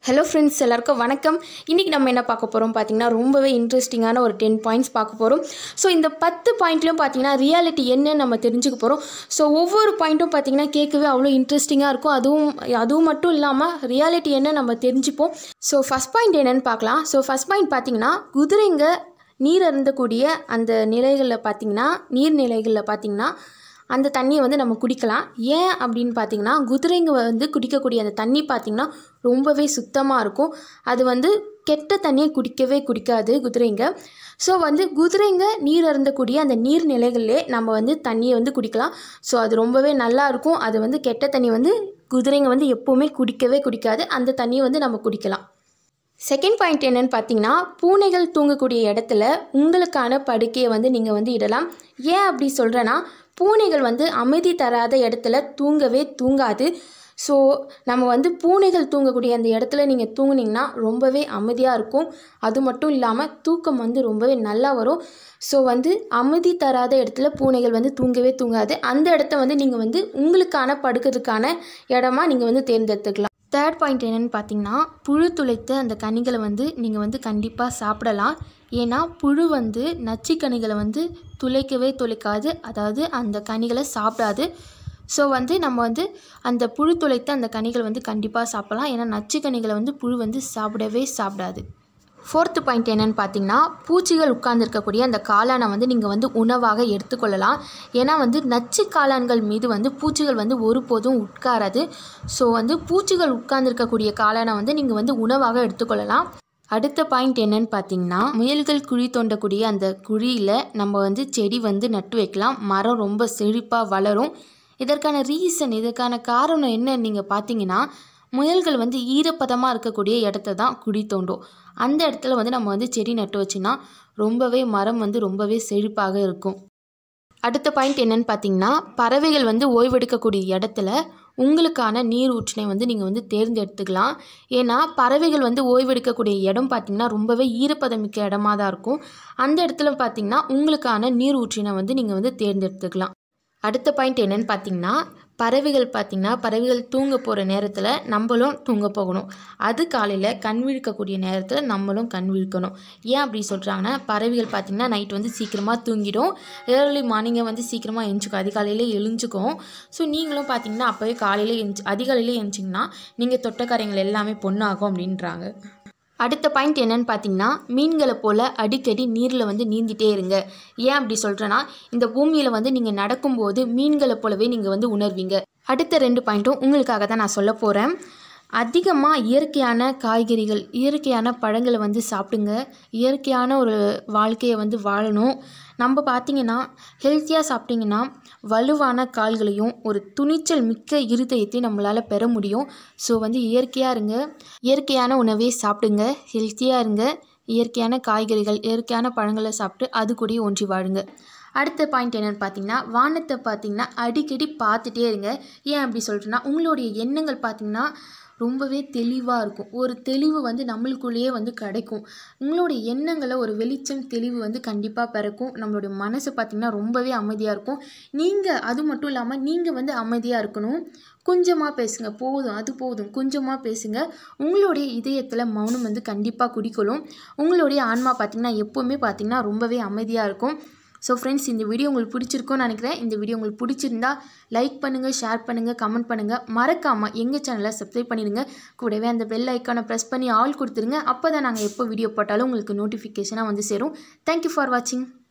hello friends எல்லாருக்கும் வணக்கம் இன்றைக்கி நம்ம என்ன பார்க்க போகிறோம் பார்த்தீங்கன்னா ரொம்பவே இன்ட்ரெஸ்டிங்கான ஒரு டென் பாயிண்ட்ஸ் பார்க்க போகிறோம் ஸோ இந்த பத்து பாயிண்ட்லையும் பார்த்தீங்கன்னா ரியாலிட்டி என்னன்னு நம்ம தெரிஞ்சுக்க போகிறோம் ஸோ ஒவ்வொரு பாயிண்ட்டும் பார்த்தீங்கன்னா கேட்கவே அவ்வளோ இன்ட்ரெஸ்டிங்காக இருக்கும் அதுவும் அதுவும் மட்டும் இல்லாமல் ரியாலிட்டி என்ன நம்ம தெரிஞ்சுப்போம் ஸோ ஃபஸ்ட் பாயிண்ட் என்னன்னு பார்க்கலாம் ஸோ ஃபஸ்ட் பாயிண்ட் பார்த்தீங்கன்னா குதிரைங்க நீர் அருந்தக்கூடிய அந்த நிலைகளில் பார்த்தீங்கன்னா நீர்நிலைகளில் பார்த்தீங்கன்னா அந்த தண்ணியை வந்து நம்ம குடிக்கலாம் ஏன் அப்படின்னு பார்த்தீங்கன்னா குதிரைங்க வந்து குடிக்கக்கூடிய அந்த தண்ணி பார்த்திங்கன்னா ரொம்பவே சுத்தமாக இருக்கும் அது வந்து கெட்ட தண்ணியை குடிக்கவே குடிக்காது குதிரைங்க ஸோ வந்து குதிரைங்க நீர் அருந்தக்கூடிய அந்த நீர்நிலைகளிலே நம்ம வந்து தண்ணியை வந்து குடிக்கலாம் ஸோ அது ரொம்பவே நல்லா இருக்கும் அது வந்து கெட்ட தண்ணி வந்து குதிரைங்க வந்து எப்போவுமே குடிக்கவே குடிக்காது அந்த தண்ணியை வந்து நம்ம குடிக்கலாம் செகண்ட் பாயிண்ட் என்னன்னு பார்த்தீங்கன்னா பூனைகள் தூங்கக்கூடிய இடத்துல உங்களுக்கான படுக்கையை வந்து நீங்கள் வந்து இடலாம் ஏன் அப்படி சொல்கிறேன்னா பூனைகள் வந்து அமைதி தராத இடத்துல தூங்கவே தூங்காது ஸோ நம்ம வந்து பூனைகள் தூங்கக்கூடிய அந்த இடத்துல நீங்கள் தூங்குனீங்கன்னா ரொம்பவே அமைதியாக இருக்கும் அது மட்டும் இல்லாமல் தூக்கம் வந்து ரொம்பவே நல்லா வரும் ஸோ வந்து அமைதி தராத இடத்துல பூனைகள் வந்து தூங்கவே தூங்காது அந்த இடத்த வந்து நீங்கள் வந்து உங்களுக்கான படுக்கிறதுக்கான இடமா நீங்கள் வந்து தேர்ந்தெடுத்துக்கலாம் தேர்ட் பாயிண்ட் என்னென்னு பார்த்தீங்கன்னா புழு துளைத்த அந்த கனிகளை வந்து நீங்கள் வந்து கண்டிப்பாக சாப்பிடலாம் ஏன்னா புழு வந்து நச்சு கனிகளை வந்து துளைக்கவே துளைக்காது அதாவது அந்த கனிகளை சாப்பிடாது ஸோ வந்து நம்ம வந்து அந்த புழு துளைத்த அந்த கனிகளை வந்து கண்டிப்பாக சாப்பிடலாம் ஏன்னா நச்சு கனிகளை வந்து புழு வந்து சாப்பிடவே சாப்பிடாது ஃபோர்த்து பாயிண்ட் என்னென்னு பார்த்தீங்கன்னா பூச்சிகள் உட்கார்ந்துருக்கக்கூடிய அந்த காளானை வந்து நீங்கள் வந்து உணவாக எடுத்துக்கொள்ளலாம் ஏன்னா வந்து நச்சு காளான்கள் மீது வந்து பூச்சிகள் வந்து ஒருபோதும் உட்காராது ஸோ வந்து பூச்சிகள் உட்கார்ந்துருக்கக்கூடிய காளானை வந்து நீங்கள் வந்து உணவாக எடுத்துக்கொள்ளலாம் அடுத்த பாயிண்ட் என்னன்னு பார்த்தீங்கன்னா முயல்கள் குழி தோண்டக்கூடிய அந்த குழியில் நம்ம வந்து செடி வந்து நட்டு வைக்கலாம் மரம் ரொம்ப செழிப்பாக வளரும் இதற்கான ரீசன் இதற்கான காரணம் என்ன நீங்கள் பார்த்தீங்கன்னா முயல்கள் வந்து ஈரப்பதமாக இருக்கக்கூடிய இடத்த தான் குழி தோண்டும் அந்த இடத்துல வந்து நம்ம வந்து செடி நட்டு வச்சுன்னா ரொம்பவே மரம் வந்து ரொம்பவே செழிப்பாக இருக்கும் அடுத்த பாயிண்ட் என்னன்னு பார்த்தீங்கன்னா பறவைகள் வந்து ஓய்வெடுக்கக்கூடிய இடத்துல உங்களுக்கான நீர் ஊற்றினை வந்து நீங்கள் வந்து தேர்ந்தெடுத்துக்கலாம் ஏன்னா பறவைகள் வந்து ஓய்வெடுக்கக்கூடிய இடம் பார்த்திங்கன்னா ரொம்பவே ஈரப்பதமிக்க இடமா தான் இருக்கும் அந்த இடத்துல பார்த்திங்கன்னா உங்களுக்கான நீர் ஊற்றினை வந்து நீங்கள் வந்து தேர்ந்தெடுத்துக்கலாம் அடுத்த பாயிண்ட் என்னன்னு பார்த்தீங்கன்னா பறவைகள் பார்த்திங்கன்னா பறவைகள் தூங்க போகிற நேரத்தில் நம்மளும் தூங்க போகணும் அது காலையில் கண் விழிக்கக்கூடிய நேரத்தில் நம்மளும் கண் விழிக்கணும் ஏன் அப்படி சொல்கிறாங்கன்னா பறவைகள் பார்த்திங்கன்னா நைட் வந்து சீக்கிரமாக தூங்கிடும் ஏர்லி மார்னிங்கை வந்து சீக்கிரமாக எழுஞ்சிக்கும் அதிகாலையில் எழுஞ்சிக்கும் ஸோ நீங்களும் பார்த்திங்கன்னா அப்போவே காலையில் எழுஞ்சி அதிகாலையில் எழுஞ்சிங்கன்னா நீங்கள் தொட்டக்காரங்கள் எல்லாமே பொண்ணாகும் அப்படின்றாங்க அடுத்த பாயிண்ட் என்னன்னு பார்த்தீங்கன்னா மீன்களை போல் அடிக்கடி நீரில் வந்து நீந்திட்டே இருங்க ஏன் அப்படி சொல்கிறேன்னா இந்த பூமியில் வந்து நீங்கள் நடக்கும்போது மீன்களை போலவே நீங்கள் வந்து உணர்வீங்க அடுத்த ரெண்டு பாயிண்ட்டும் உங்களுக்காக தான் நான் சொல்ல போகிறேன் அதிகமாக இயற்கையான காய்கறிகள் இயற்கையான பழங்களை வந்து சாப்பிடுங்க இயற்கையான ஒரு வாழ்க்கையை வந்து வாழணும் நம்ம பார்த்திங்கன்னா ஹெல்த்தியாக சாப்பிட்டிங்கன்னா வலுவான கால்களையும் ஒரு துணிச்சல் மிக்க இருதயத்தையும் நம்மளால் பெற முடியும் ஸோ வந்து இயற்கையாக இருங்க இயற்கையான உணவே சாப்பிடுங்க ஹெல்த்தியாக இருங்க இயற்கையான காய்கறிகள் இயற்கையான பழங்களை சாப்பிட்டு அது கூடயே ஒன்றி வாழுங்க அடுத்த பாயிண்ட் என்னென்னு பார்த்தீங்கன்னா வானத்தை பார்த்தீங்கன்னா அடிக்கடி பார்த்துட்டே இருங்க ஏன் அப்படி சொல்கிறேன்னா உங்களுடைய எண்ணங்கள் பார்த்திங்கன்னா ரொம்பவே தெளிவாக இருக்கும் ஒரு தெளிவு வந்து நம்மளுக்குள்ளேயே வந்து கிடைக்கும் உங்களுடைய எண்ணங்களை ஒரு வெளிச்சம் தெளிவு வந்து கண்டிப்பாக பிறக்கும் நம்மளுடைய மனசு பார்த்திங்கன்னா ரொம்பவே அமைதியாக இருக்கும் நீங்கள் அது மட்டும் இல்லாமல் நீங்கள் வந்து அமைதியாக இருக்கணும் கொஞ்சமாக பேசுங்க போதும் அது போதும் கொஞ்சமாக பேசுங்க உங்களுடைய இதயத்தில் மௌனம் வந்து கண்டிப்பாக குடிக்கொள்ளும் உங்களுடைய ஆன்மா பார்த்திங்கன்னா எப்போவுமே பார்த்திங்கன்னா ரொம்பவே அமைதியாக இருக்கும் ஸோ ஃப்ரெண்ட்ஸ் இந்த வீடியோ உங்களுக்கு பிடிச்சிருக்கும்னு நினைக்கிறேன் இந்த வீடியோ உங்களுக்கு பிடிச்சிருந்தா லைக் பண்ணுங்கள் ஷேர் பண்ணுங்கள் கமெண்ட் பண்ணுங்கள் மறக்காமல் எங்கள் சேனலை சப்ஸ்கிரைப் பண்ணிடுங்க கூடவே அந்த பெல் ஐக்கானை ப்ரெஸ் பண்ணி ஆல் கொடுத்துருங்க அப்போ தான் நாங்கள் எப்போ வீடியோ போட்டாலும் உங்களுக்கு நோட்டிஃபிகேஷனாக வந்து சேரும் தேங்க்யூ ஃபார் வாட்சிங்